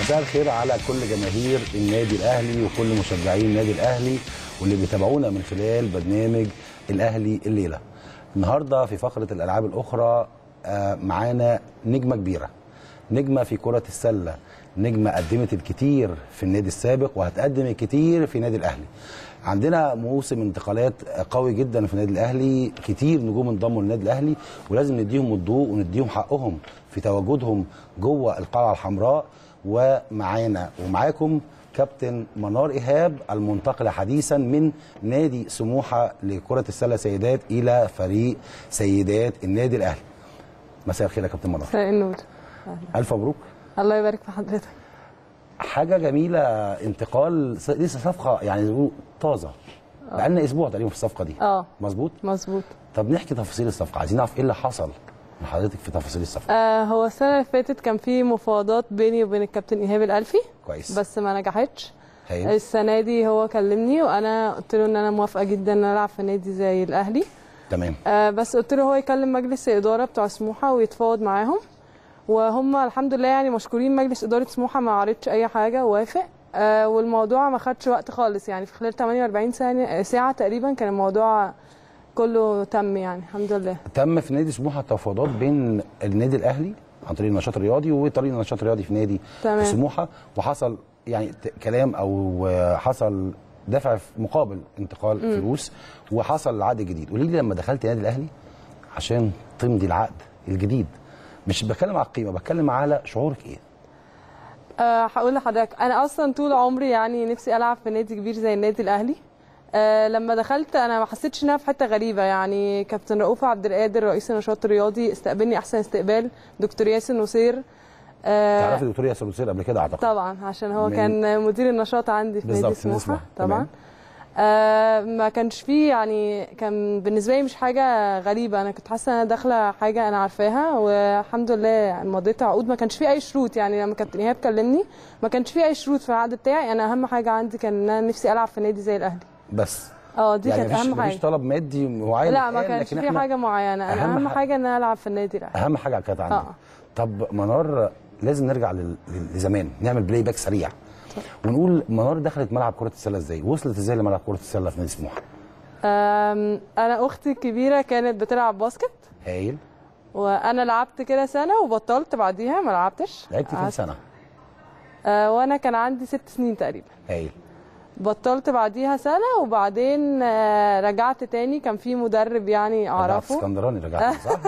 مساء الخير على كل جماهير النادي الاهلي وكل مشجعين النادي الاهلي واللي بيتابعونا من خلال برنامج الاهلي الليله. النهارده في فقره الالعاب الاخرى آه، معانا نجمه كبيره. نجمه في كره السله، نجمه قدمت الكتير في النادي السابق وهتقدم الكتير في النادي الاهلي. عندنا موسم انتقالات قوي جدا في النادي الاهلي كتير نجوم انضموا للنادي الاهلي ولازم نديهم الضوء ونديهم حقهم في تواجدهم جوه القلعه الحمراء ومعانا ومعاكم كابتن منار ايهاب المنتقله حديثا من نادي سموحه لكره السله سيدات الى فريق سيدات النادي الاهلي مساء الخير يا كابتن منار مساء النور الف مبروك الله يبارك في حضرتك حاجه جميله انتقال س- لسه صفقه يعني زي ما بيقولوا طازه بقالنا اسبوع تقريبا في الصفقه دي اه مظبوط مظبوط طب نحكي تفاصيل الصفقه عايزين نعرف ايه اللي حصل من حضرتك في تفاصيل الصفقه آه هو السنه اللي فاتت كان في مفاوضات بيني وبين الكابتن ايهاب الالفي كويس بس ما نجحتش هايل السنه دي هو كلمني وانا قلت له ان انا موافقه جدا ان أنا العب في نادي زي الاهلي تمام آه بس قلت له هو يكلم مجلس الاداره بتوع سموحه ويتفاوض معاهم وهم الحمد لله يعني مشكورين مجلس اداره سموحه ما عرضش اي حاجه ووافق آه والموضوع ما خدش وقت خالص يعني في خلال 48 ساعه ساعه تقريبا كان الموضوع كله تم يعني الحمد لله تم في نادي سموحه تفاوضات بين النادي الاهلي عن طريق النشاط الرياضي وطريق النشاط الرياضي في نادي تمام. سموحه وحصل يعني ت- كلام او آه، حصل دفع في مقابل انتقال فلوس وحصل العقد الجديد قولي لي لما دخلت النادي الاهلي عشان تمضي العقد الجديد مش بتكلم على القيمه بتكلم على شعورك ايه أه هقول لحضرتك انا اصلا طول عمري يعني نفسي العب في نادي كبير زي النادي الاهلي أه لما دخلت انا ما حسيتش انها في حته غريبه يعني كابتن رؤوف عبد القادر رئيس النشاط الرياضي استقبلني احسن استقبال دكتور ياسر نصير أه تعرفي دكتور ياسر نصير قبل كده اعتقد طبعا عشان هو من- كان مدير النشاط عندي في نادي بالظبط، في نادي سموحه سموحة. طبعا تمام. آه ما كانش فيه يعني كان بالنسبه لي مش حاجه غريبه انا كنت حاسه ان انا داخله حاجه انا عارفاها والحمد لله يعني مضيت عقود ما كانش فيه اي شروط يعني لما كابتن ايهاب كلمني ما كانش فيه اي شروط في العقد بتاعي انا اهم حاجه عندي كان ان انا نفسي العب في نادي زي الاهلي بس اه دي يعني كانت مفيش اهم مفيش حاجه طلب مادي معين لا ما الآن، كانش لكن فيه إحنا حاجه معينه انا أهم اهم ح- حاجه ان انا العب في النادي الاهلي اهم حاجه كانت عندك آه. طب منار لازم نرجع لل- لزمان نعمل بلاي باك سريع ونقول منار دخلت ملعب كره السله ازاي وصلت ازاي لملعب كره السله في نادي سموحه آم، انا اختي الكبيره كانت بتلعب باسكت هايل وانا لعبت كده سنه وبطلت بعديها ما لعبتش لعبت كام قعدت- سنه آه وانا كان عندي ست سنين تقريبا هايل بطلت بعديها سنه وبعدين آه رجعت تاني كان في مدرب يعني رجعت اعرفه اسكندراني رجعت صح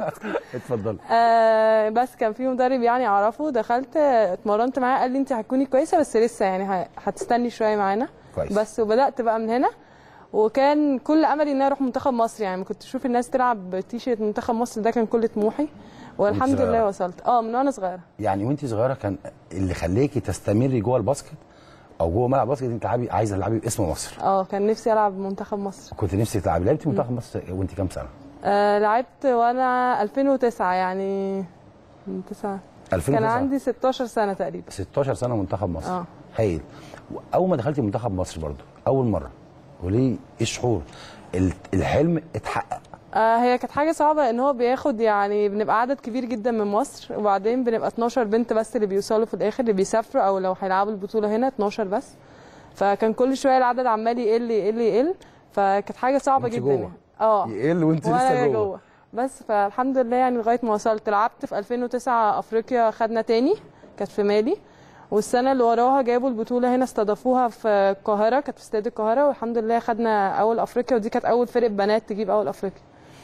اتفضل آه بس كان في مدرب يعني اعرفه دخلت آه، اتمرنت معاه قال لي انت هتكوني كويسه بس لسه يعني ه- هتستني شويه معانا كويس. بس وبدات بقى من هنا وكان كل املي ان انا اروح منتخب مصر يعني كنت اشوف الناس تلعب تيشيرت منتخب مصر ده كان كل طموحي والحمد صغيرة. لله وصلت اه من وانا صغيره يعني وانت صغيره كان اللي خليكي تستمري جوه الباسكت او جوه ملعب باسكت انت تلعبي عايزه تلعبي باسم مصر اه كان نفسي العب منتخب مصر كنت نفسي تلعبي لعبتي منتخب مصر وانت كام سنه آه لعبت وانا 2009 يعني من 9 2009 كان عندي 16 سنه تقريبا 16 سنه منتخب مصر اه. هايل اول ما دخلتي منتخب مصر برضو اول مره قولي ايه الشعور ال- الحلم اتحقق آه هي كانت حاجه صعبه ان هو بياخد يعني بنبقى عدد كبير جدا من مصر وبعدين بنبقى 12 بنت بس اللي بيوصلوا في الاخر اللي بيسافروا او لو هيلعبوا البطوله هنا 12 بس فكان كل شويه العدد عمال يقل يقل يقل فكانت حاجه صعبه وانت جدا جوه. يعني. اه يقل وانت وانا لسه جوه. جوه جوه بس فالحمد لله يعني لغايه ما وصلت لعبت في 2009 افريقيا خدنا تاني كانت في مالي والسنه اللي وراها جابوا البطوله هنا استضافوها في القاهره كانت في استاد القاهره والحمد لله خدنا اول افريقيا ودي كانت اول فرقه بنات تجيب اول افريقيا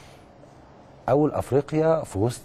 اول افريقيا في وسط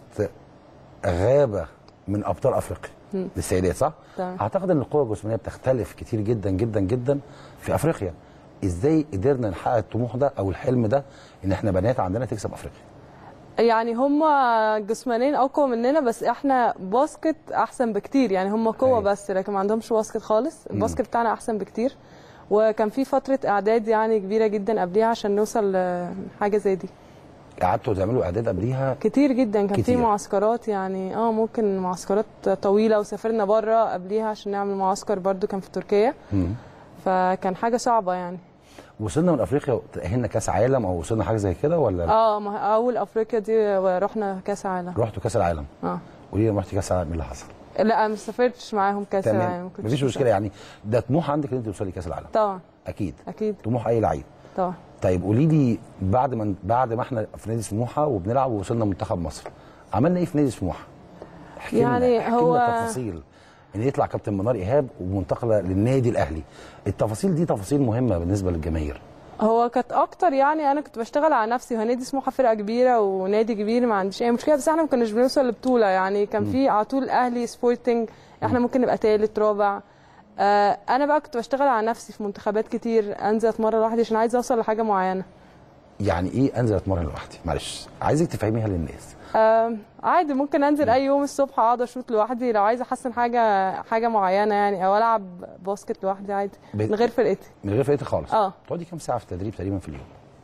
غابه من ابطال افريقيا للسيدات صح؟ تمام. اعتقد ان القوه الجسمانيه بتختلف كتير جدا جدا جدا في افريقيا ازاي قدرنا نحقق الطموح ده او الحلم ده ان احنا بنات عندنا تكسب افريقيا يعني هم جسمانيا اقوى مننا بس احنا باسكت احسن بكتير يعني هم قوه أيوة. بس لكن ما عندهمش باسكت خالص الباسكت بتاعنا احسن بكتير وكان في فتره اعداد يعني كبيره جدا قبليها عشان نوصل لحاجه زي دي قعدتوا تعملوا اعداد قبليها كتير جدا كان في كتير. معسكرات يعني اه ممكن معسكرات طويله وسافرنا بره قبليها عشان نعمل معسكر برضو كان في تركيا مم. فكان حاجه صعبه يعني وصلنا من افريقيا تاهلنا كاس عالم او وصلنا حاجه زي كده ولا اه ما اول افريقيا دي رحنا كاس عالم رحتوا كاس العالم اه قولي لي لما رحت كاس العالم ايه اللي حصل لا ما سافرتش معاهم كاس العالم تمام ما كنتش مفيش مشكله يعني ده طموح عندك ان انت توصلي كاس العالم طبعا اكيد اكيد طموح اي لعيب طبعا طيب قولي لي بعد ما بعد ما احنا في نادي سموحه وبنلعب ووصلنا منتخب مصر عملنا ايه في نادي سموحه؟ احكي يعني لنا احكي هو- لنا تفاصيل ان يطلع كابتن منار ايهاب ومنتقله للنادي الاهلي التفاصيل دي تفاصيل مهمه بالنسبه للجماهير هو كانت اكتر يعني انا كنت بشتغل على نفسي هو نادي سموحه فرقه كبيره ونادي كبير ما عنديش اي مشكله بس احنا ما كناش بنوصل لبطوله يعني كان في على طول اهلي سبورتنج احنا ممكن نبقى تالت رابع آه انا بقى كنت بشتغل على نفسي في منتخبات كتير انزل اتمرن لوحدي عشان عايزه اوصل لحاجه معينه يعني ايه انزل اتمرن لوحدي معلش عايزك تفهميها للناس آه عادي ممكن انزل اي يوم الصبح اقعد اشوط لوحدي لو عايزه احسن حاجه حاجه معينه يعني او العب باسكت لوحدي عادي ب- من غير فرقتي من غير فرقتك خالص اه. تقعدي كام ساعه في التدريب تقريبا في اليوم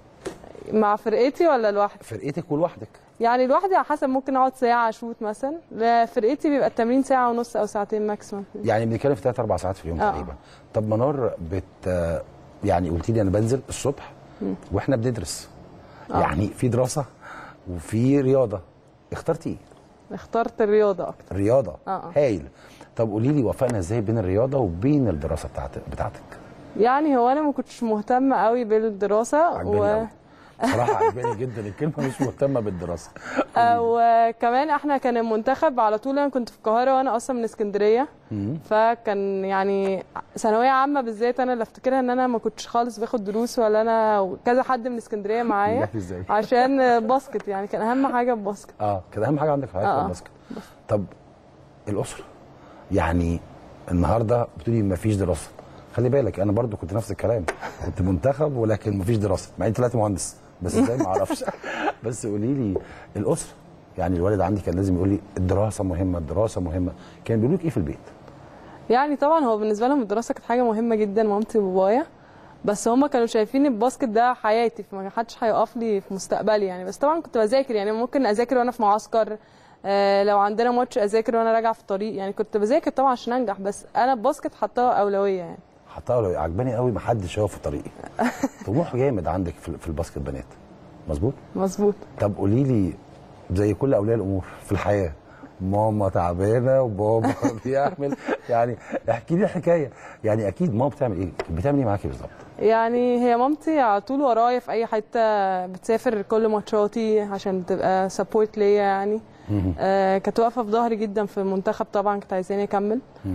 مع فرقتي ولا لوحدي فرقتك ولوحدك يعني لوحدي على حسب ممكن اقعد ساعه اشوط مثلا لفرقتي بيبقى التمرين ساعه ونص او ساعتين ماكسيمم يعني بنتكلم في 3 4 ساعات في اليوم اه. تقريبا طب منار بت يعني قلت لي انا بنزل الصبح واحنا بندرس اه. يعني في دراسه وفي رياضه اخترتي ايه اخترت الرياضه اكتر رياضه اه. هايل طب قولي لي وفقنا ازاي بين الرياضه وبين الدراسه بتاعتك بتاعتك يعني هو انا ما كنتش مهتمه قوي بالدراسه عجباني و... قوي بصراحه عجباني جدا الكلمه مش مهتمه بالدراسه آه، وكمان احنا كان المنتخب على طول انا كنت في القاهره وانا اصلا من اسكندريه مم. فكان يعني ثانويه عامه بالذات انا اللي افتكرها ان انا ما كنتش خالص باخد دروس ولا انا وكذا حد من اسكندريه معايا نجحتي ازاي عشان باسكت يعني كان اهم حاجه الباسكت اه كده اهم حاجه عندك في حياتك اه. الباسكت طب الاسره يعني النهارده بتقولي ما فيش دراسه خلي بالك انا برضو كنت نفس الكلام كنت منتخب ولكن ما فيش دراسه مع اني طلعت مهندس بس ازاي ما اعرفش بس قولي لي الاسره يعني الوالد عندي كان لازم يقول لي الدراسه مهمه الدراسه مهمه كان بيقولوا لك ايه في البيت يعني طبعا هو بالنسبه لهم الدراسه كانت حاجه مهمه جدا مامتي وبابايا بس هما كانوا شايفين الباسكت ده حياتي فما حدش هيقف لي في مستقبلي يعني بس طبعا كنت بذاكر يعني ممكن اذاكر وانا في معسكر آه لو عندنا ماتش اذاكر وانا راجعه في الطريق يعني كنت بذاكر طبعا عشان انجح بس انا الباسكت حطاها اولويه يعني حطها له عجباني قوي ما حدش يقف في طريقي طموح جامد عندك في في الباسكت بنات مظبوط مظبوط طب قولي لي زي كل اولياء الامور في الحياه ماما تعبانه وبابا بيعمل يعني احكي لي حكايه يعني اكيد ماما بتعمل ايه بتعمل ايه معاكي بالظبط يعني هي مامتي على طول ورايا في اي حته بتسافر كل ماتشاتي عشان تبقى سبورت ليا يعني آه كانت واقفه في ظهري جدا في المنتخب طبعا كانت عايزاني اكمل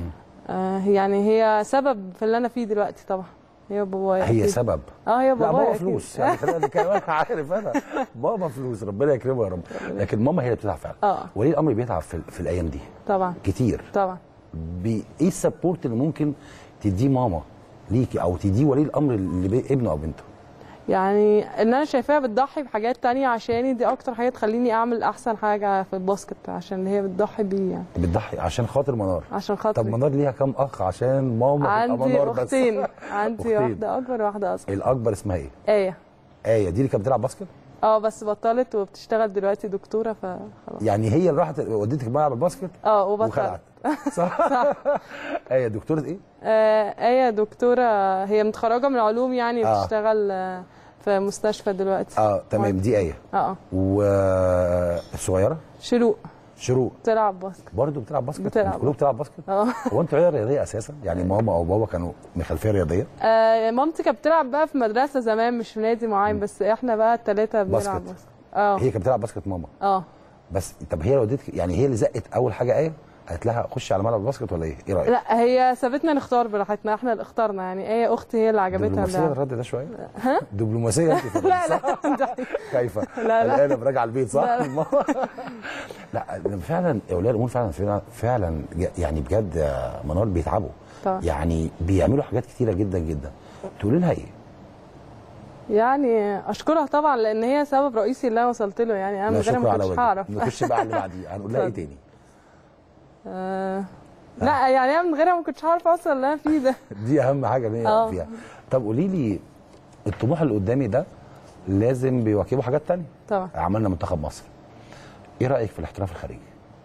آه يعني هي سبب في اللي انا فيه دلوقتي طبعا هي بابايا هي أكيد. سبب اه هي لا بابايا بابا أكيد. فلوس يعني خلينا نتكلم انا عارف انا بابا فلوس ربنا يكرمه يا رب لكن ماما هي اللي بتتعب فعلا اه وليه الامر بيتعب في, في الايام دي طبعا كتير طبعا بي- ايه السبورت اللي ممكن تديه ماما ليكي او تديه ولي الامر اللي بي- ابنه او بنته يعني ان انا شايفاها بتضحي بحاجات تانية عشاني دي اكتر حاجه تخليني اعمل احسن حاجه في الباسكت عشان هي بتضحي بيه يعني بتضحي عشان خاطر منار عشان طب خاطري منار ليها كام اخ عشان ماما تبقى عندي منار بس اختين عندي أختين. واحده اكبر وواحده اصغر الاكبر اسمها ايه ايه ايه دي اللي كانت بتلعب باسكت اه بس بطلت وبتشتغل دلوقتي دكتوره فخلاص يعني هي اللي راحت وديتك ملعب الباسكت اه وبطلت وخلعت صح ايه دكتوره ايه آه ايه دكتوره هي متخرجه من علوم يعني آه. بتشتغل آه في مستشفى دلوقتي اه تمام دي ايه اه اه والصغيره شروق شروق تلعب باسكت برضه بتلعب باسكت بتلعب. انتوا كلكم بتلعب باسكت اه هو انتوا عيله رياضيه اساسا يعني ماما او بابا كانوا من خلفيه رياضيه آه، مامتي كانت بتلعب بقى في مدرسه زمان مش في نادي معين بس احنا بقى الثلاثه بنلعب باسكت. باسكت اه هي كانت بتلعب باسكت ماما اه بس طب هي وديتك يعني هي اللي زقت اول حاجه ايه قالت لها خشي على ملعب الباسكت ولا ايه ايه رايك لا هي سابتنا نختار براحتنا احنا اللي اخترنا يعني ايه اختي هي اللي عجبتها دبلوماسيه اللعبة. الرد ده شويه ها دبلوماسيه انت في لا الرد، صح؟ لا ده- كيف لا. الان راجع البيت صح لا، لا. لا فعلا اولياء الامور فعلا فعلا, فعلا ج- يعني بجد يا منار بيتعبوا طبعا. يعني بيعملوا حاجات كتيره جدا جدا تقولي لها ايه يعني اشكرها طبعا لان هي سبب رئيسي اللي انا وصلت له يعني انا من لا غيرها شكرا ما على كنتش واجب هعرف نخش بقى على اللي بعديه هنقول لها ايه اتفضل. تاني آه لا يعني انا من غيرها ما كنتش هعرف اوصل اللي انا فيه ده دي اهم حاجه اللي هي اه. فيها طب قولي لي الطموح اللي قدامي ده لازم بيواكبوا حاجات تانية طبعا عملنا منتخب مصر ايه رايك في الاحتراف الخارجي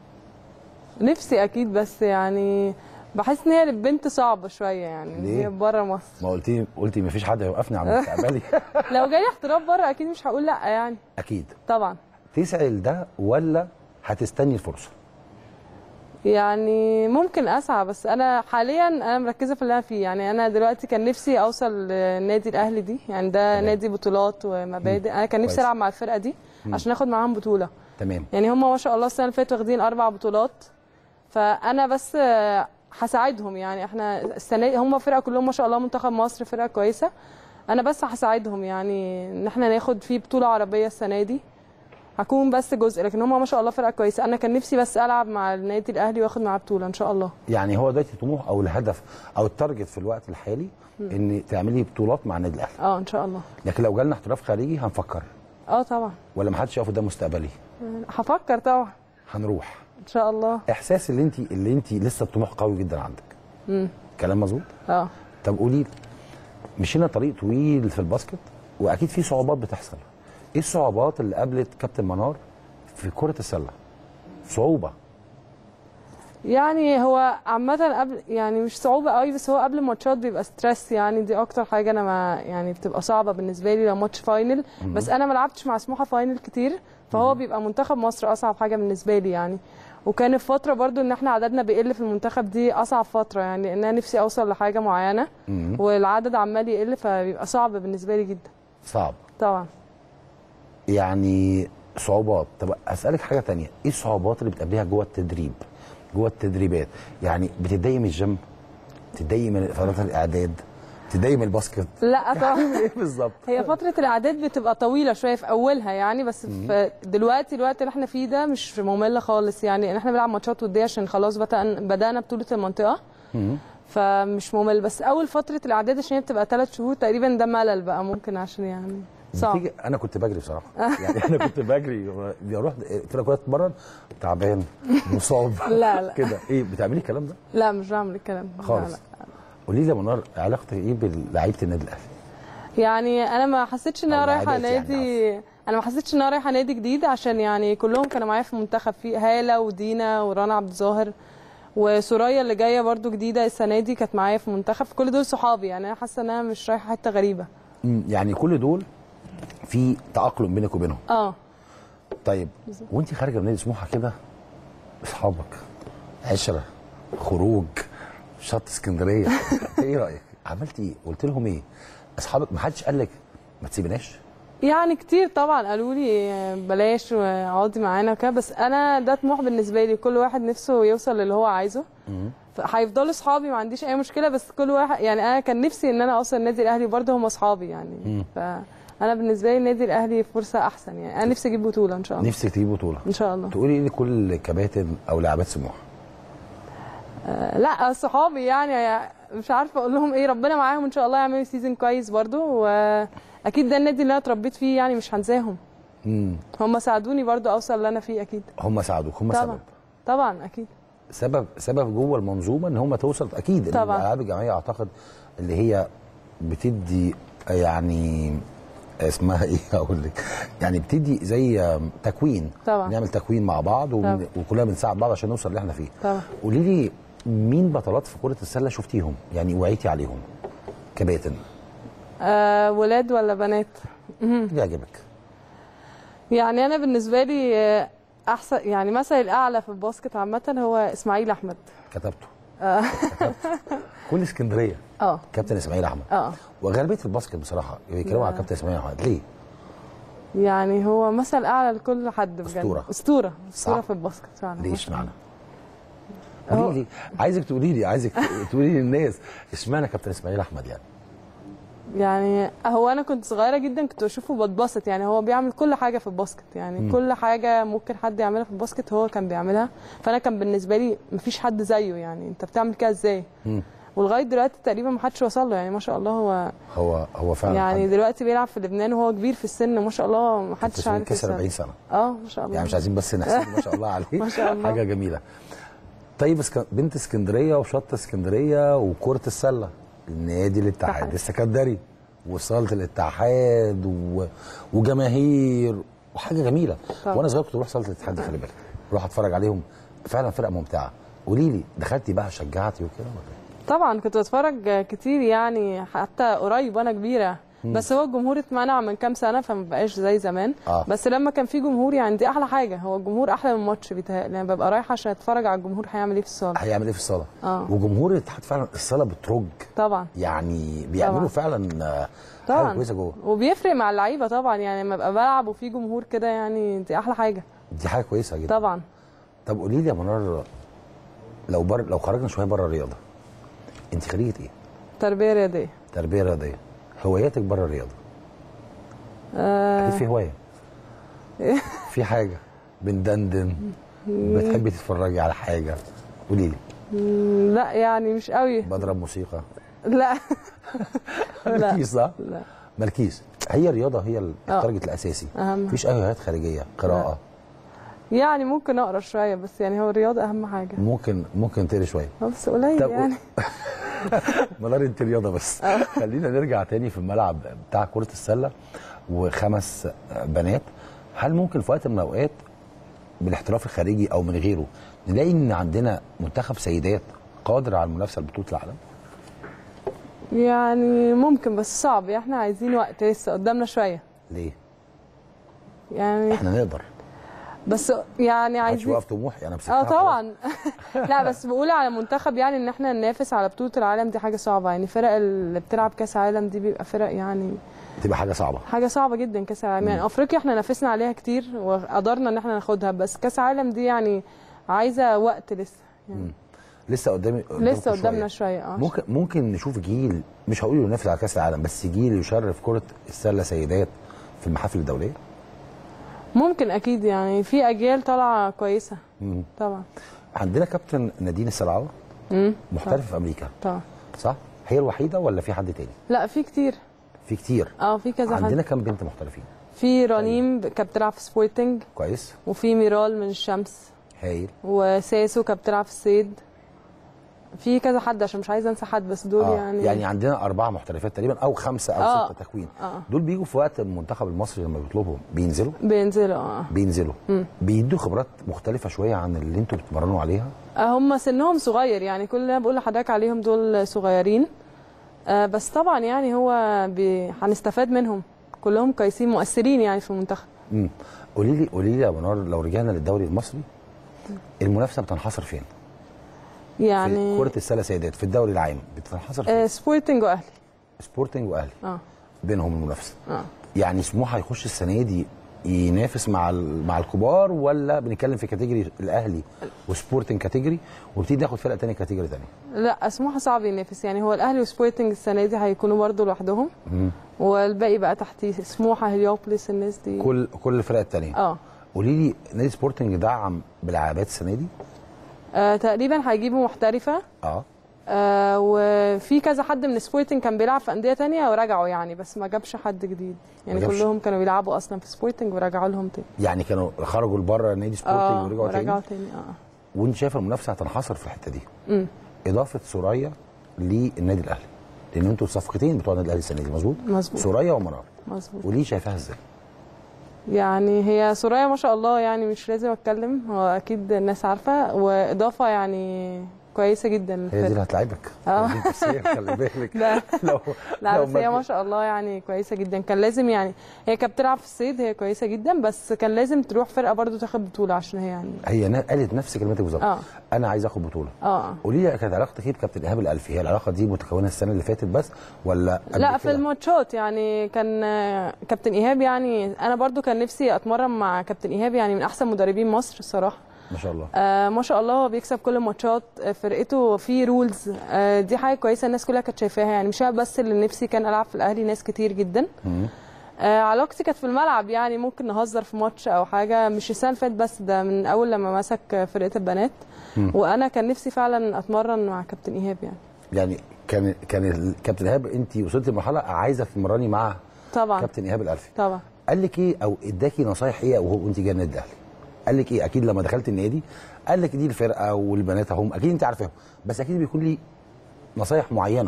نفسي اكيد بس يعني بحس ان هي للبنت صعبه شويه يعني ليه؟ هي بره مصر ما قلتي قلتي ما فيش حد هيوقفني عن مستقبلي لو جالي احتراف بره اكيد مش هقول لا يعني اكيد طبعا تسعي لده ولا هتستني الفرصه يعني ممكن اسعى بس انا حاليا انا مركزه في اللي انا فيه يعني انا دلوقتي كان نفسي اوصل للنادي الاهلي دي يعني ده تمام. نادي بطولات ومبادئ انا كان نفسي كويس. العب مع الفرقه دي عشان اخد معاهم بطوله تمام يعني هم ما شاء الله السنه اللي فاتت واخدين اربع بطولات فانا بس آه، هساعدهم يعني احنا السنه دي- هم فرقه كلهم ما شاء الله منتخب مصر فرقه كويسه انا بس هساعدهم يعني ان احنا ناخد فيه بطوله عربيه السنه دي هكون بس جزء لكن هم ما شاء الله فرقه كويسه انا كان نفسي بس العب مع النادي الاهلي واخد معاه بطوله ان شاء الله يعني هو دلوقتي طموح او الهدف او التارجت في الوقت الحالي ان تعملي بطولات مع النادي الاهلي اه ان شاء الله لكن لو جالنا احتراف خارجي هنفكر اه طبعا ولا ما حدش يقف ده مستقبلي هفكر طبعا هنروح ان شاء الله احساس اللي انت اللي انت لسه الطموح قوي جدا عندك امم كلام مظبوط اه طب قولي لي مشينا طريق طويل في الباسكت واكيد في صعوبات بتحصل ايه الصعوبات اللي قابلت كابتن منار في كره السله صعوبه يعني هو عامة قبل يعني مش صعوبة قوي بس هو قبل الماتشات بيبقى ستريس يعني دي أكتر حاجة أنا ما يعني بتبقى صعبة بالنسبة لي لو ماتش فاينل بس أنا ما لعبتش مع سموحة فاينل كتير فهو بيبقى منتخب مصر أصعب حاجة بالنسبة لي يعني وكان في فترة برضو إن إحنا عددنا بيقل في المنتخب دي أصعب فترة يعني لأن أنا نفسي أوصل لحاجة معينة مم. والعدد عمال يقل فبيبقى صعب بالنسبة لي جدا صعب طبعا يعني صعوبات طب اسالك حاجه تانية ايه الصعوبات اللي بتقابليها جوه التدريب جوه التدريبات يعني بتتضايقي من الجيم بتتضايقي من فترات الاعداد بتتضايقي من الباسكت لا طبعا ايه بالظبط هي فترة الإعداد بتبقى طويلة شوية في أولها يعني بس في دلوقتي الوقت اللي احنا فيه ده مش ممل خالص يعني إن احنا بنلعب ماتشات ودية عشان خلاص بدأنا بدأنا بطولة المنطقة مم. فمش ممل بس أول فترة الإعداد عشان هي بتبقى ثلاث شهور تقريبا ده ملل بقى ممكن عشان يعني صعب بتيجي انا كنت بجري بصراحه يعني انا كنت بجري بروح فرقه كوره اتمرن تعبان مصاب لا لا كده ايه بتعملي الكلام ده لا مش بعمل الكلام ده. لا خالص لا. قولي لي يا منار علاقتك ايه بلعيبه النادي الاهلي يعني انا ما حسيتش ان أو انا رايحه العادات يعني نادي انا ما حسيتش ان انا رايحه نادي جديد عشان يعني كلهم كانوا معايا في المنتخب في هاله ودينا ورنا عبد الظاهر وسوريا اللي جايه برضو جديده السنه دي كانت معايا في المنتخب كل دول صحابي يعني انا حاسه ان انا مش رايحه حته غريبه مم، يعني كل دول في تاقلم بينك وبينهم اه طيب وانت خارجه من نادي سموحه كده اصحابك عشره خروج شط اسكندريه ايه رايك عملتي ايه قلت لهم ايه اصحابك ما حدش قال لك ما تسيبناش يعني كتير طبعا قالوا لي بلاش واقعدي معانا وكده بس انا ده طموح بالنسبه لي كل واحد نفسه يوصل للي هو عايزه هيفضلوا اصحابي ما عنديش اي مشكله بس كل واحد يعني انا كان نفسي ان انا اوصل النادي الاهلي برضه هم اصحابي يعني فانا بالنسبه لي النادي الاهلي فرصه احسن يعني انا نفسي اجيب بطوله ان شاء الله نفسك تجيب بطوله ان شاء الله تقولي ايه لكل كباتن او لاعبات سموحه آه، لا صحابي يعني مش عارفه اقول لهم ايه ربنا معاهم ان شاء الله يعملوا سيزون كويس برضو واكيد ده النادي اللي انا اتربيت فيه يعني مش هنساهم امم هم ساعدوني برضو اوصل اللي انا فيه اكيد هم ساعدوك هم طبعا سبب طبعا اكيد سبب سبب جوه المنظومه ان هم توصل اكيد إن طبعاً. الالعاب الجماعيه اعتقد اللي هي بتدي يعني اسمها ايه اقول لك يعني بتدي زي تكوين طبعاً. نعمل تكوين مع بعض وبن- طبعاً. وكلنا بنساعد بعض عشان نوصل اللي احنا فيه طبعا قولي لي مين بطلات في كره السله شفتيهم يعني وعيتي عليهم كباتن آه ولاد ولا بنات اللي يعجبك يعني انا بالنسبه لي آه، احسن يعني مثل الاعلى في الباسكت عامه هو اسماعيل احمد كتبته كتبته كل اسكندريه اه كابتن اسماعيل احمد اه وغالبيه الباسكت بصراحه بيتكلموا على كابتن اسماعيل احمد ليه؟ يعني هو مثل اعلى لكل حد بجد أسطورة. اسطوره اسطوره صح. في الباسكت فعلا ليه ما شاء اشمعنى؟ هو- قولي لي عايزك تقولي لي عايزك تقولي للناس اشمعنى كابتن اسماعيل احمد يعني؟ يعني هو انا كنت صغيره جدا كنت بشوفه بتبسط يعني هو بيعمل كل حاجه في الباسكت يعني مم. م. كل حاجه ممكن حد يعملها في الباسكت هو كان بيعملها فانا كان بالنسبه لي مفيش حد زيه يعني انت بتعمل كده ازاي مم. ولغايه دلوقتي تقريبا ما حدش وصل له يعني ما شاء الله هو هو هو فعلا يعني حد- دلوقتي بيلعب في لبنان وهو كبير في السن ما شاء الله ما حدش كسر عارف كسر يوصل. 40 سنه اه ما شاء الله يعني مش عايزين بس نحسب ما شاء الله عليه ما شاء الله. حاجه جميله طيب اسك... بنت اسكندريه وشط اسكندريه وكره السله النادي الاتحاد اتحاد. السكندري وصاله الاتحاد و... وجماهير وحاجه جميله طبعا. وانا صغير كنت بروح صاله الاتحاد دي خلي بالك بروح اتفرج عليهم فعلا فرقه ممتعه قولي لي دخلتي بقى شجعتي وكده ولا إيه؟ طبعا كنت بتفرج كتير يعني حتى قريب وانا كبيره بس هو الجمهور اتمنع من كام سنه فما بقاش زي زمان آه. بس لما كان في جمهور يعني دي احلى حاجه هو الجمهور احلى من الماتش بيتهيألي يعني ببقى رايحه عشان اتفرج على الجمهور هيعمل ايه في الصاله هيعمل ايه في الصاله آه. وجمهور الاتحاد فعلا الصاله بترج طبعا يعني بيعملوا طبعا. فعلا آه، حاجه طبعا كويسه جوه وبيفرق مع اللعيبه طبعا يعني لما ابقى بلعب وفي جمهور كده يعني دي احلى حاجه دي حاجه كويسه جدا طبعا طب قولي لي يا منار لو بر... لو خرجنا شويه بره الرياضه انت خريجه ايه؟ تربيه رياضيه تربيه رياضيه هواياتك بره الرياضه آه اكيد في هوايه في حاجه بندندن بتحبي تتفرجي على حاجه قولي لي مم، لا يعني مش قوي بضرب موسيقى لا لا مالكيش صح؟ لا مالكيش هي الرياضه هي آه. التارجت الاساسي أهم. مفيش اي هوايات خارجيه قراءه يعني ممكن اقرا شويه بس يعني هو الرياضه اهم حاجه ممكن ممكن تقري شويه هو بس قليل طب يعني منار انت رياضه بس خلينا نرجع تاني في الملعب بتاع كره السله وخمس بنات هل ممكن في وقت من الاوقات بالاحتراف الخارجي او من غيره نلاقي ان عندنا منتخب سيدات قادر على المنافسه لبطوله العالم يعني ممكن بس صعب يعني احنا عايزين وقت لسه قدامنا شويه ليه يعني احنا نقدر بس يعني محدش عايزين واقف طموح يعني اه طبعا لا بس بقول على منتخب يعني ان احنا ننافس على بطوله العالم دي حاجه صعبه يعني فرق اللي بتلعب كاس عالم دي بيبقى فرق يعني تبقى حاجه صعبه حاجه صعبه جدا كاس العالم يعني افريقيا احنا نافسنا عليها كتير وقدرنا ان احنا ناخدها بس كاس عالم دي يعني عايزه وقت لسه يعني لسه قدامي لسه قدامكم قدامنا شويه اه ممكن ممكن نشوف جيل مش هقول ينافس على كاس العالم بس جيل يشرف كره السله سيدات في المحافل الدوليه ممكن اكيد يعني في اجيال طالعه كويسه مم. طبعا عندنا كابتن نادين السلعوه امم محترف في امريكا طبعا صح هي الوحيده ولا في حد تاني لا في كتير في كتير اه في كذا عندنا حد كام بنت محترفين في رنيم كانت بتلعب في سبورتنج كويس وفي ميرال من الشمس هايل وساسو كانت بتلعب في الصيد في كذا حد عشان مش عايزه انسى حد بس دول آه. يعني يعني عندنا اربعه محترفات تقريبا او خمسه او آه. سته تكوين آه. دول بيجوا في وقت المنتخب المصري لما بيطلبهم بينزلوا بينزلوا اه بينزلوا بيدوا خبرات مختلفه شويه عن اللي انتوا بتتمرنوا عليها آه، هم سنهم صغير يعني كل اللي انا بقول لحضرتك عليهم دول صغيرين آه، بس طبعا يعني هو بي... هنستفاد منهم كلهم كويسين مؤثرين يعني في المنتخب امم قولي لي قولي لي يا منار لو رجعنا للدوري المصري المنافسه بتنحصر فين؟ يعني في كره السله سيدات في الدوري العام بتنحصر فين؟ آه، سبورتنج واهلي سبورتنج واهلي اه بينهم المنافسه اه يعني سموحه هيخش السنه دي ينافس مع ال- مع الكبار ولا بنتكلم في كاتيجوري الاهلي وسبورتنج كاتيجوري وبتيجي ناخد فرقه ثانيه كاتيجوري ثانيه لا سموحه صعب ينافس يعني هو الاهلي وسبورتنج السنه دي هيكونوا برضه لوحدهم والباقي بقى تحتيه سموحه هليوبلس الناس دي كل كل الفرق الثانيه اه قولي لي نادي سبورتنج دعم بلاعبات السنه دي آه، تقريبا هيجيبوا محترفه اه آه وفي كذا حد من سبورتنج كان بيلعب في انديه تانية ورجعوا يعني بس ما جابش حد جديد يعني ما جابش. كلهم كانوا بيلعبوا اصلا في سبورتنج ورجعوا لهم تاني يعني كانوا خرجوا لبره نادي سبورتنج اه ورجعوا ورجعوا تاني تاني اه وانت شايف المنافسه هتنحصر في الحته دي امم اضافه سوريا للنادي الاهلي لان انتوا الصفقتين بتوع النادي الاهلي السنه دي مظبوط مظبوط سوريا ومنار مظبوط وليه شايفاها ازاي يعني هي سوريا ما شاء الله يعني مش لازم اتكلم هو اكيد الناس عارفه واضافه يعني كويسه جدا هي دي للفرقة. اللي هتلعبك آه. هي دي التفسير، خلي بالك لا لو لا لو بس هي ما- ما شاء الله يعني كويسه جدا كان لازم يعني هي كانت بتلعب في الصيد هي كويسه جدا بس كان لازم تروح فرقه برضو تاخد بطوله عشان هي يعني هي نا- قالت نفس كلمتك بالظبط اه انا عايز اخد بطوله اه قولي لي كانت علاقتك ايه بكابتن ايهاب الالفي هي العلاقه دي متكونه السنه اللي فاتت بس ولا قبل لا في كده؟ الماتشات يعني كان آه، كابتن ايهاب يعني انا برضو كان نفسي اتمرن مع كابتن ايهاب يعني من احسن مدربين مصر الصراحه ما شاء الله آه ما شاء الله هو بيكسب كل الماتشات آه، فرقته في رولز آه دي حاجه كويسه الناس كلها كانت شايفاها يعني مش أنا بس اللي نفسي كان العب في الاهلي ناس كتير جدا مم. آه علاقتي كانت في الملعب يعني ممكن نهزر في ماتش او حاجه مش السنه اللي فاتت بس ده من اول لما مسك فرقه البنات مم. وانا كان نفسي فعلا اتمرن مع كابتن ايهاب يعني يعني كان كان الكابتن ايهاب انت وصلت لمرحله عايزه تتمرني مع طبعا كابتن ايهاب الالفي طبعا قال لك ايه او اداكي نصايح ايه وهو انت جايه النادي الاهلي قال لك ايه اكيد لما دخلت النادي قال لك دي الفرقه والبنات اهم اكيد انت عارفاهم بس اكيد بيكون لي نصايح معينه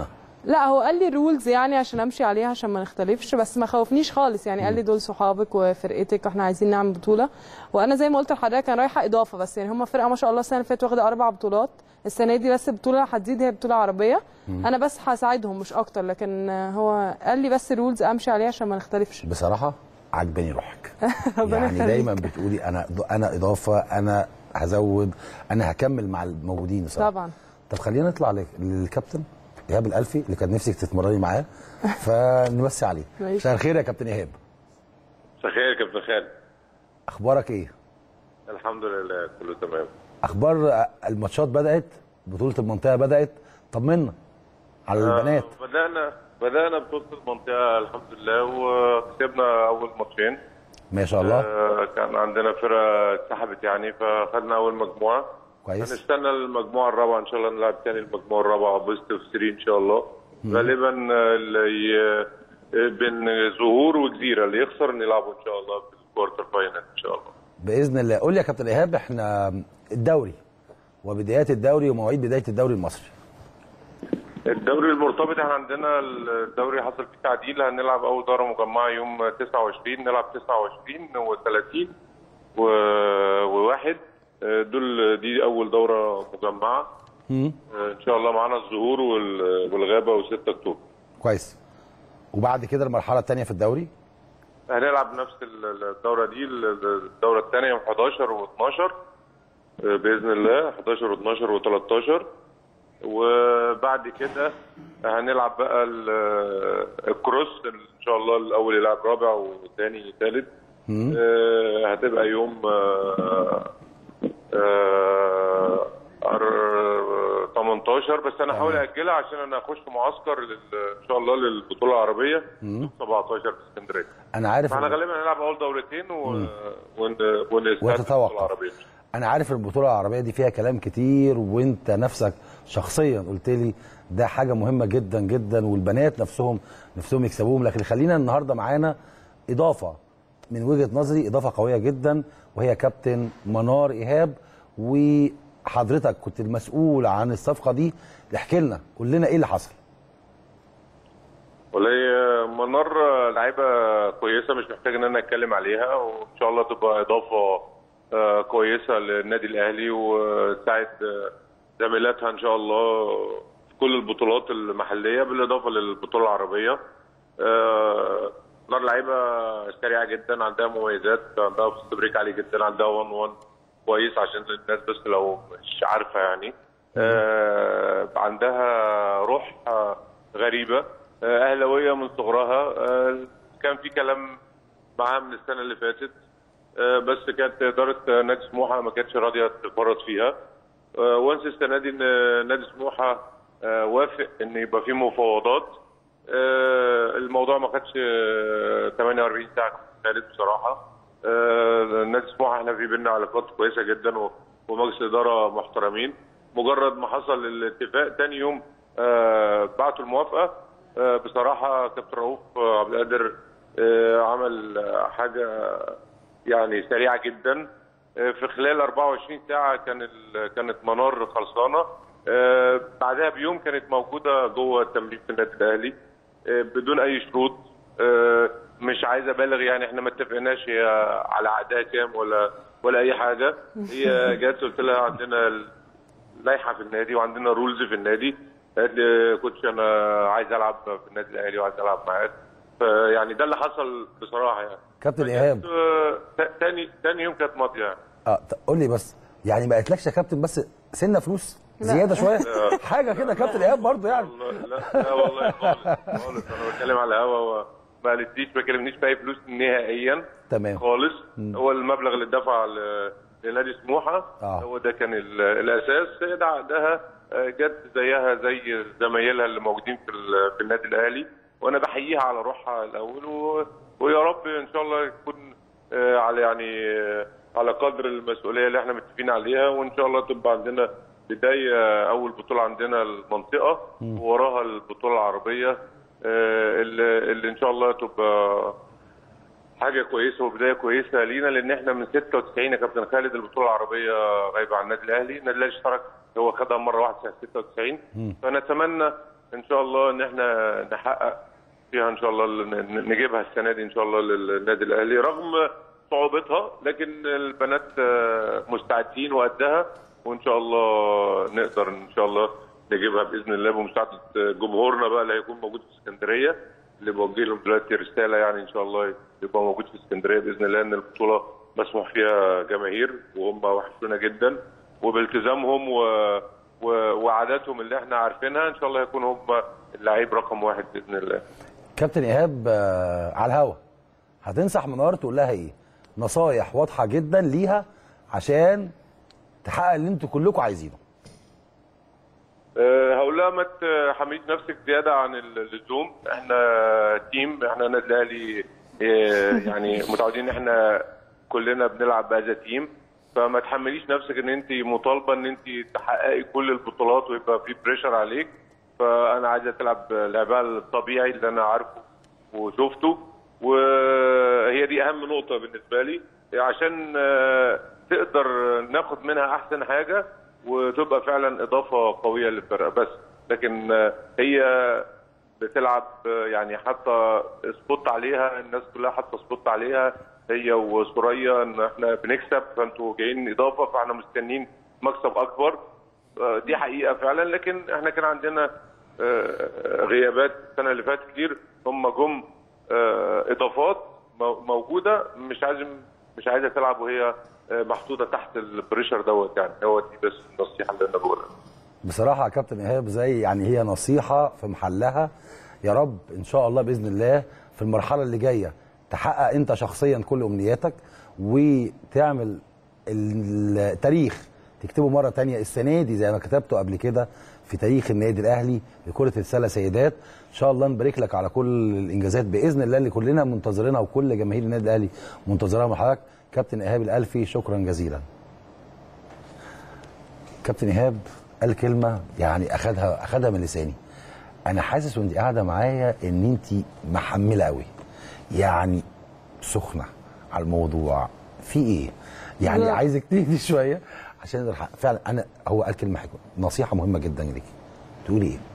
لا هو قال لي الرولز يعني عشان امشي عليها عشان ما نختلفش بس ما خوفنيش خالص يعني قال لي دول صحابك وفرقتك واحنا عايزين نعمل بطوله وانا زي ما قلت لحضرتك انا رايحه اضافه بس يعني هم فرقه ما شاء الله السنه اللي فاتت واخده اربع بطولات السنه دي بس البطوله هتزيد هي بطوله عربيه انا بس هساعدهم مش اكتر لكن هو قال لي بس الرولز امشي عليها عشان ما نختلفش بصراحه عجباني روحك ربنا يعني يخليك. دايما بتقولي انا انا اضافه انا هزود انا هكمل مع الموجودين بصراحه طبعا طب خلينا نطلع لل- للكابتن ايهاب الالفي اللي كان نفسك تتمرني معاه فنمسي عليه ماشي. مساء الخير يا كابتن ايهاب مساء الخير يا كابتن خالد اخبارك ايه الحمد لله كله تمام اخبار الماتشات بدات بطوله المنطقه بدات طمنا على البنات آه، بدأنا بدأنا بطولة المنطقة الحمد لله وكسبنا أول ماتشين ما شاء الله آه، كان عندنا فرقة اتسحبت يعني فخدنا أول مجموعة كويس هنستنى المجموعة الرابعة إن شاء الله نلعب تاني المجموعة الرابعة بوست اوف 3 إن شاء الله غالبا آه، اللي ي- آه، بين ظهور وجزيرة اللي يخسر نلعبه إن شاء الله في الكوارتر فاينل إن شاء الله باذن الله قول لي يا كابتن ايهاب احنا الدوري وبدايات الدوري ومواعيد بدايه الدوري المصري الدوري المرتبط احنا عندنا الدوري حصل فيه تعديل هنلعب اول دوره مجمعه يوم 29 نلعب 29 و30 و... وواحد اه، دول دي اول دوره مجمعه مم. اه، ان شاء الله معانا الظهور وال... والغابه و6 اكتوبر كويس وبعد كده المرحله الثانيه في الدوري هنلعب نفس ال- الدوره دي ال- الدوره الثانيه يوم 11 و12 باذن الله 11 و12 و13 وبعد كده هنلعب بقى ال- الكروس ان شاء الله الاول يلعب رابع والثاني ثالث مم. آه، هتبقى يوم آه، آه، أر- 18 بس انا هحاول اجلها عشان انا اخش معسكر لل- ان شاء الله للبطوله العربيه مم. 17 في اسكندريه انا عارف فاحنا إن- غالبا هنلعب اول دورتين و... ون... ونستعد وتتوقف. للبطولة العربيه انا عارف البطوله العربيه دي فيها كلام كتير وانت نفسك شخصيا قلت لي ده حاجه مهمه جدا جدا والبنات نفسهم نفسهم يكسبوهم لكن خلينا النهارده معانا اضافه من وجهه نظري اضافه قويه جدا وهي كابتن منار ايهاب وحضرتك كنت المسؤول عن الصفقه دي احكي لنا قول لنا ايه اللي حصل والله آه، منار آه، لعيبه كويسه مش محتاج ان انا اتكلم عليها وان شاء الله تبقى اضافه آه، كويسه للنادي الاهلي وتساعد آه، زميلاتها ان شاء الله في كل البطولات المحليه بالاضافه للبطوله العربيه آه، منار لعيبه سريعه جدا عندها مميزات عندها فاست بريك عالي جدا عندها 1 1 كويس عشان الناس بس لو مش عارفه يعني آه، عندها روح آه، غريبه آه، اهلاويه من صغرها آه، كان في كلام معاها من السنه اللي فاتت آه، بس كانت اداره آه، نادي سموحه ما كانتش راضيه تفرط فيها آه، وانس السنه دي ان آه، نادي سموحه آه، وافق ان يبقى في مفاوضات آه، الموضوع ما خدش آه، 48 ساعه خالد بصراحه آه، نادي سموحه احنا في بينا علاقات كويسه جدا و- ومجلس اداره محترمين مجرد ما حصل الاتفاق تاني يوم آه، بعتوا الموافقه آه، بصراحه كابتن رؤوف آه، عبد القادر آه، عمل آه، حاجه يعني سريعه جدا آه، في خلال 24 ساعه كان ال- كانت منار خلصانه آه، بعدها بيوم كانت موجوده جوه التمرين في النادي الاهلي آه، بدون اي شروط آه، مش عايز ابالغ يعني احنا ما اتفقناش هي على عقدها كام ولا ولا اي حاجه هي جت قلت لها عندنا لائحه في النادي وعندنا رولز في النادي قالت لي كوتش انا عايز العب في النادي الاهلي وعايز العب معاك فيعني ده اللي حصل بصراحه يعني كابتن ايهاب آه، تا- تاني تاني يوم كانت ماضيه يعني اه ط- قول لي بس يعني ما قالتلكش يا كابتن بس سنه فلوس زياده شويه حاجه كده كابتن ايهاب برضو يعني والله لا لا والله خالص خالص انا بتكلم على الهوا ما قالتليش ما كلمنيش في اي فلوس نهائيا تمام خالص هو المبلغ اللي اتدفع ل- لنادي سموحه آه. هو ده كان ال- الاساس هي ده عقدها آه، جت زيها زي زمايلها اللي موجودين في ال- في النادي الاهلي وانا بحييها على روحها الاول و... ويا رب ان شاء الله يكون آه، على يعني آه، على قدر المسؤوليه اللي احنا متفقين عليها وان شاء الله تبقى عندنا بدايه اول بطوله عندنا المنطقه ووراها البطوله العربيه آه، اللي, اللي ان شاء الله تبقى حاجه كويسه وبدايه كويسه لينا لان احنا من 96 يا كابتن خالد البطوله العربيه غايبه عن النادي الاهلي، النادي الاهلي اشترك هو خدها مره واحده سنه 96 فنتمنى ان شاء الله ان احنا نحقق فيها ان شاء الله ن- ن- نجيبها السنه دي ان شاء الله للنادي الاهلي رغم صعوبتها لكن البنات آه، مستعدين وقدها وان شاء الله نقدر ان شاء الله نجيبها باذن الله بمساعده جمهورنا بقى اللي هيكون موجود في اسكندريه اللي بوجه لهم دلوقتي رساله يعني ان شاء الله يبقى موجود في اسكندريه باذن الله ان البطوله مسموح فيها جماهير وهم وحشونا جدا وبالتزامهم و... و... وعاداتهم اللي احنا عارفينها ان شاء الله يكونوا هم اللعيب رقم واحد باذن الله كابتن ايهاب آه، على الهوا هتنصح منار تقول لها ايه نصايح واضحه جدا ليها عشان تحقق اللي انتوا كلكم عايزينه أه، هقول لها ما تحمليش نفسك زياده عن اللزوم احنا تيم احنا النادي الاهلي اه، يعني متعودين ان احنا كلنا بنلعب بهذا تيم فما تحمليش نفسك ان انت مطالبه ان انت تحققي كل البطولات ويبقى في بريشر عليك فانا عايزه تلعب لعبها الطبيعي اللي انا عارفه وشفته وهي دي اهم نقطه بالنسبه لي عشان آه، تقدر ناخد منها احسن حاجه وتبقى فعلا اضافه قويه للفرقه بس لكن آه، هي بتلعب آه، يعني حاطه سبوت عليها الناس كلها حاطه سبوت عليها هي وسوريا ان احنا بنكسب فانتوا جايين اضافه فاحنا مستنيين مكسب اكبر آه، دي حقيقه فعلا لكن احنا كان عندنا آه، غيابات السنه اللي فاتت كتير هم جم آه، اضافات مو- موجوده مش عايز مش عايزه تلعب وهي آه، محطوطه تحت البريشر دوت يعني هو دي بس النصيحه اللي انا بقولها بصراحه يا كابتن ايهاب زي يعني هي نصيحه في محلها يا رب ان شاء الله باذن الله في المرحله اللي جايه تحقق انت شخصيا كل امنياتك وتعمل التاريخ تكتبه مره تانية السنه دي زي ما كتبته قبل كده في تاريخ النادي الاهلي لكره السله سيدات ان شاء الله نبارك لك على كل الانجازات باذن الله اللي كلنا منتظرينها وكل جماهير النادي الاهلي منتظرها من حضرتك كابتن ايهاب الالفي شكرا جزيلا كابتن ايهاب قال كلمه يعني اخدها اخدها من لساني انا حاسس وانت قاعده معايا ان انت محمله قوي يعني سخنه على الموضوع في ايه يعني لا. عايزك تهدي شويه عشان نقدر نحقق. فعلا انا هو قال كلمه حلوه نصيحه مهمه جدا ليكي تقولي ايه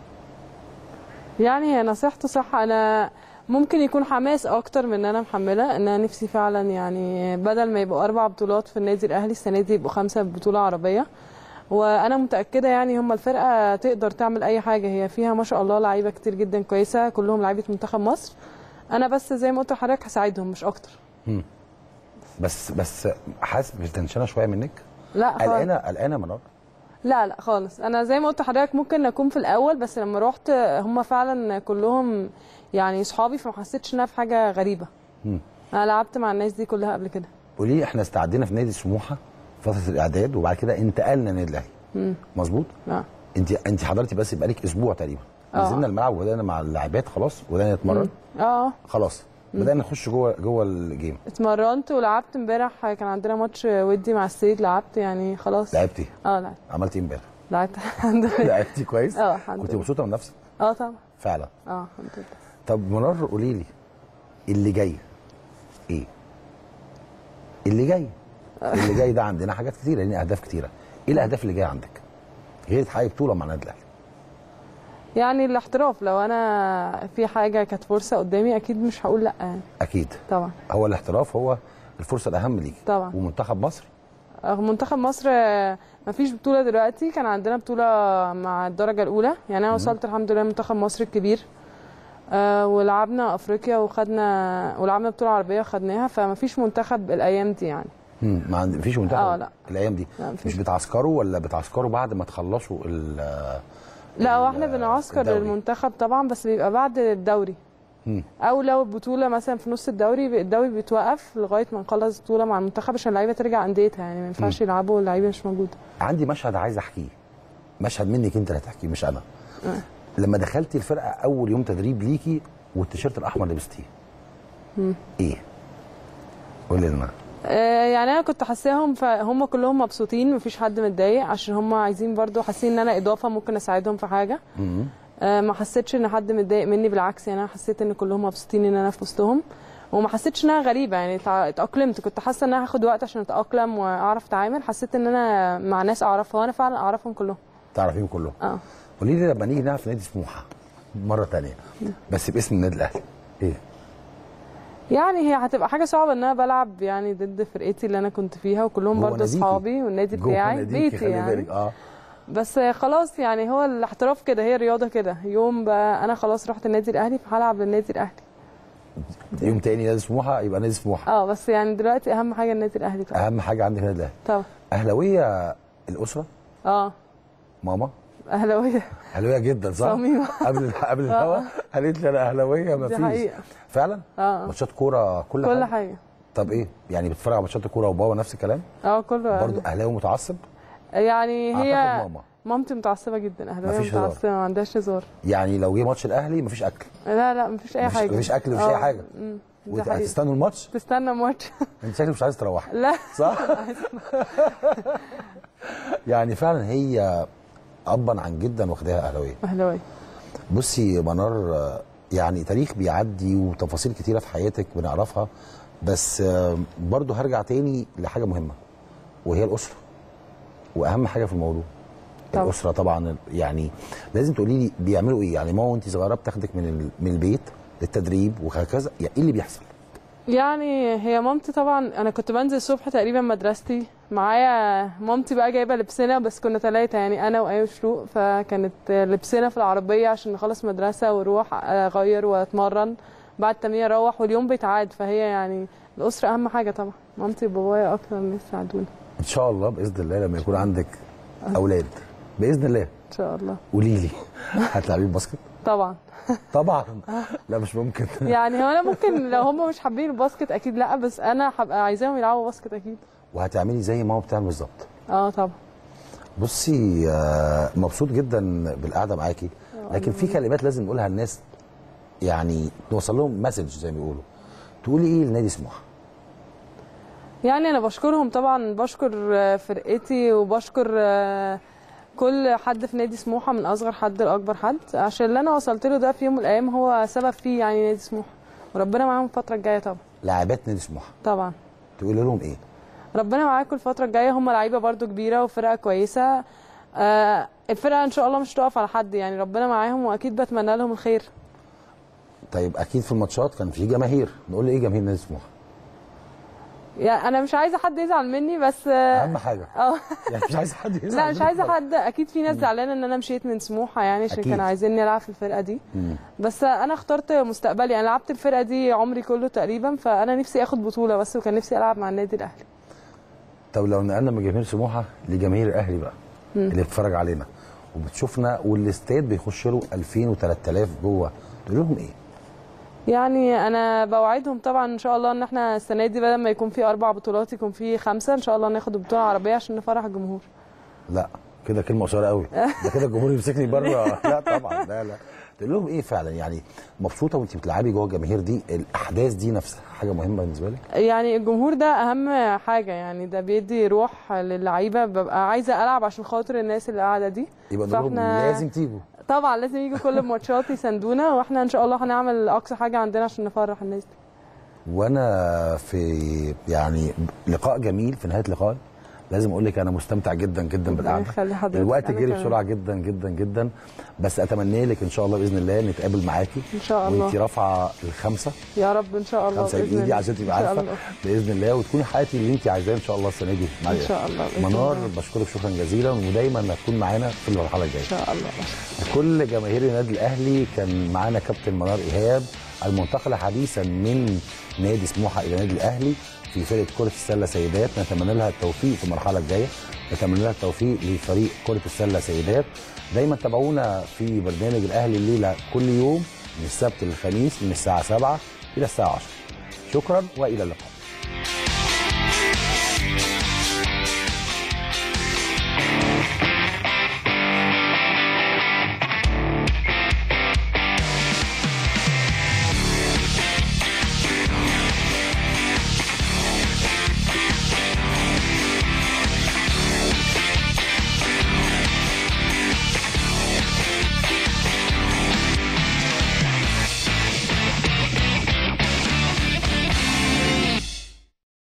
يعني هي نصيحته صح انا ممكن يكون حماس اكتر من ان انا محمله ان انا نفسي فعلا يعني بدل ما يبقوا اربع بطولات في النادي الاهلي السنه دي يبقوا خمسه بطوله عربيه وانا متاكده يعني هم الفرقه تقدر تعمل اي حاجه هي فيها ما شاء الله لعيبه كتير جدا كويسه كلهم لعيبه منتخب مصر انا بس زي ما قلت لحضرتك هساعدهم مش اكتر بس بس حاسس بتنشنه شويه منك لا خالص. قلقانه قلقانه منار لا لا خالص انا زي ما قلت لحضرتك ممكن اكون في الاول بس لما روحت هم فعلا كلهم يعني صحابي فما حسيتش انها في حاجه غريبه انا لعبت مع الناس دي كلها قبل كده قولي لي احنا استعدينا في نادي سموحه فتره الاعداد وبعد كده انتقلنا النادي الاهلي مظبوط اه انت انت حضرتي بس بقالك اسبوع تقريبا آه. نزلنا الملعب وبدانا مع اللاعبات خلاص وبدانا نتمرن اه خلاص بدانا نخش جوه جوه الجيم اتمرنت ولعبت امبارح كان عندنا ماتش ودي مع السيد لعبت يعني خلاص لعبتي اه لعبت عملتي ايه امبارح لعبت الحمد لله لعبتي كويس اه الحمد كنت لله مبسوطه من نفسك اه طبعا فعلا اه الحمد لله طب منار قولي لي اللي جاي ايه اللي جاي اللي جاي ده عندنا حاجات كتيره لنا اهداف كتيره ايه الاهداف اللي جايه عندك غير تحققي بطوله مع النادي الاهلي يعني الاحتراف لو انا في حاجه كانت فرصه قدامي اكيد مش هقول لا يعني اكيد طبعا هو الاحتراف هو الفرصه الاهم ليكي طبعا. ومنتخب مصر آه، منتخب مصر آه، مفيش بطولة دلوقتي كان عندنا بطولة مع الدرجة الأولى يعني أنا وصلت الحمد لله منتخب مصر الكبير آه، ولعبنا أفريقيا وخدنا ولعبنا بطولة عربية وخدناها فمفيش منتخب الأيام دي يعني مم. ما عند... فيش منتخب آه، لا. الايام دي لا، مفيش. مش بتعسكروا ولا بتعسكروا بعد ما تخلصوا ال لا ال- واحنا بنعسكر الدوري. المنتخب طبعا بس بيبقى بعد الدوري مم. او لو البطوله مثلا في نص الدوري الدوري بيتوقف لغايه ما نخلص البطوله مع المنتخب عشان اللعيبه ترجع انديتها يعني ما ينفعش يلعبوا واللعيبه مش موجوده عندي مشهد عايز احكيه مشهد منك انت اللي هتحكيه مش انا لما دخلتي الفرقه اول يوم تدريب ليكي والتيشيرت الاحمر لبستيه ايه قولي لنا آه، يعني انا كنت حاساهم فهم كلهم مبسوطين مفيش حد متضايق عشان هم عايزين برضو حاسين ان انا اضافه ممكن اساعدهم في حاجه مم. آه، ما حسيتش ان حد متضايق مني بالعكس يعني انا حسيت ان كلهم مبسوطين ان انا في وسطهم وما حسيتش انها غريبه يعني تع- اتاقلمت كنت حاسه ان انا هاخد وقت عشان اتاقلم واعرف اتعامل حسيت ان انا مع ناس اعرفها وانا فعلا اعرفهم كلهم تعرفيهم كلهم اه قولي لي لما نيجي نلعب في نادي سموحه مره تانية بس باسم النادي الاهلي ايه يعني هي هتبقى حاجه صعبه ان انا بلعب يعني ضد فرقتي اللي انا كنت فيها وكلهم جوه برضه ناديكي. اصحابي والنادي جوه بتاعي ناديكي، بيتي خلي يعني بالك اه بس خلاص يعني هو الاحتراف كده هي رياضه كده يوم بقى انا خلاص رحت النادي الاهلي فهلعب للنادي الاهلي يوم تاني نادي سموحه يبقى نادي سموحه اه بس يعني دلوقتي اهم حاجه النادي الاهلي طبعا اهم حاجه عندك النادي الاهلي طبعا اهلاويه الاسره اه ماما اهلاويه اهلاويه جدا صح؟ صميمة. قبل قبل الهوا قالت لي انا اهلاويه دي مفيش حقيقه فعلا؟ اه ماتشات كوره كل, كل حاجه حاجه طب ايه؟ يعني بتتفرج على ماتشات الكوره وبابا نفس الكلام؟ اه كله برضه اهلاوي متعصب؟ يعني هي أعتقد ماما. مامتي متعصبه جدا اهلاويه مفيش هزار. متعصبه ما عندهاش هزار يعني لو جه ماتش الاهلي مفيش اكل لا لا مفيش اي مفيش- حاجه مفيش أكل، مفيش آه، أي حاجة. مم، دي حقيقة. هتستنوا الماتش؟ تستنى ماتش انت شكلك مش عايز تروح لا صح؟ يعني فعلا هي ابا عن جدا واخداها اهلاويه اهلاويه بصي منار آه، يعني تاريخ بيعدي وتفاصيل كتيره في حياتك بنعرفها بس آه، برضو هرجع تاني لحاجه مهمه وهي الاسره واهم حاجه في الموضوع طبعا. الاسره طبعا يعني لازم تقولي لي بيعملوا ايه يعني ماما وانت صغيره بتاخدك من ال- من البيت للتدريب وهكذا يعني ايه اللي بيحصل يعني هي مامتي طبعا انا كنت بنزل الصبح تقريبا مدرستي معايا مامتي بقى جايبه لبسنا بس كنا ثلاثه يعني انا وايه وشروق فكانت لبسنا في العربيه عشان نخلص مدرسه واروح اغير واتمرن بعد التمرين اروح واليوم بيتعاد فهي يعني الاسره اهم حاجه طبعا مامتي وبابايا اكتر الناس يساعدونا ان شاء الله باذن الله لما يكون عندك اولاد باذن الله ان شاء الله قولي لي هتلعبي باسكت طبعا طبعا لا مش ممكن يعني هو انا ممكن لو هم مش حابين الباسكت اكيد لا بس انا هبقى عايزاهم يلعبوا باسكت اكيد وهتعملي زي ماما بتعمل بالظبط اه طبعا بصي آه، مبسوط جدا بالقعده معاكي لكن في كلمات لازم نقولها للناس يعني نوصل لهم مسج زي ما بيقولوا تقولي ايه لنادي سموحه يعني انا بشكرهم طبعا بشكر آه، فرقتي وبشكر آه، كل حد في نادي سموحه من اصغر حد لاكبر حد عشان اللي انا وصلت له ده في يوم من الايام هو سبب فيه يعني نادي سموحه وربنا معاهم الفتره الجايه طبعا لاعبات نادي سموحه طبعا تقولي لهم ايه ربنا معاكم الفتره الجايه هم لعيبه برضو كبيره وفرقه كويسه آه، الفرقه ان شاء الله مش هتقف على حد يعني ربنا معاهم واكيد بتمنى لهم الخير طيب اكيد في الماتشات كان في جماهير نقول ايه جماهير نادي سموحه يعني انا مش عايزه حد يزعل مني بس آه، اهم حاجه اه يعني مش عايز حد يزعل لا مش منك. عايزه حد اكيد في ناس زعلانه ان انا مشيت من سموحه يعني عشان أكيد. كانوا عايزيني العب في الفرقه دي مم. بس انا اخترت مستقبلي انا لعبت الفرقه دي عمري كله تقريبا فانا نفسي اخد بطوله بس وكان نفسي العب مع النادي الاهلي طب لو نقلنا من جماهير سموحه لجماهير الاهلي بقى اللي بتتفرج علينا وبتشوفنا والاستاد بيخش له 2000 و3000 جوه تقول لهم ايه؟ يعني انا بوعدهم طبعا ان شاء الله ان احنا السنه دي بدل ما يكون في اربع بطولات يكون في خمسه ان شاء الله ناخد البطوله العربيه عشان نفرح الجمهور لا كده كلمه قصيره قوي ده كده الجمهور يمسكني بره لا طبعا لا لا تقول لهم ايه فعلا يعني مبسوطه وانت بتلعبي جوه الجماهير دي الاحداث دي نفسها حاجه مهمه بالنسبه لك يعني الجمهور ده اهم حاجه يعني ده بيدي روح للعيبه ببقى عايزه العب عشان خاطر الناس اللي قاعده دي يبقى نقول لهم فإحنا- لازم تيجوا طبعا لازم يجوا كل الماتشات يساندونا واحنا ان شاء الله هنعمل اقصى حاجه عندنا عشان نفرح الناس دي وانا في يعني لقاء جميل في نهايه لقاء لازم اقول لك انا مستمتع جدا جدا بالقعده يخلي حضرتك. الوقت أنا جري كمان. بسرعه جدا جدا جدا بس اتمنى لك ان شاء الله باذن الله نتقابل معاكي ان شاء الله وانت رافعه الخمسه يا رب ان شاء الله خمسه بإذن بايدي الله. عشان تبقى ان شاء عارفه الله باذن الله وتكوني حياتي اللي انت عايزاه ان شاء الله السنه دي معايا ان شاء الله بإذن منار الله. بشكرك شكرا جزيلا ودايما هتكون معانا في المرحله الجايه ان شاء الله كل جماهير النادي الاهلي كان معانا كابتن منار ايهاب المنتقله حديثا من نادي سموحه الى النادي الاهلي في فرقه كره السله سيدات نتمنى لها التوفيق في المرحله الجايه نتمنى لها التوفيق لفريق كره السله سيدات دايما تابعونا في برنامج الاهلي الليله كل يوم من السبت للخميس من الساعه 7 الى الساعه 10 شكرا والى اللقاء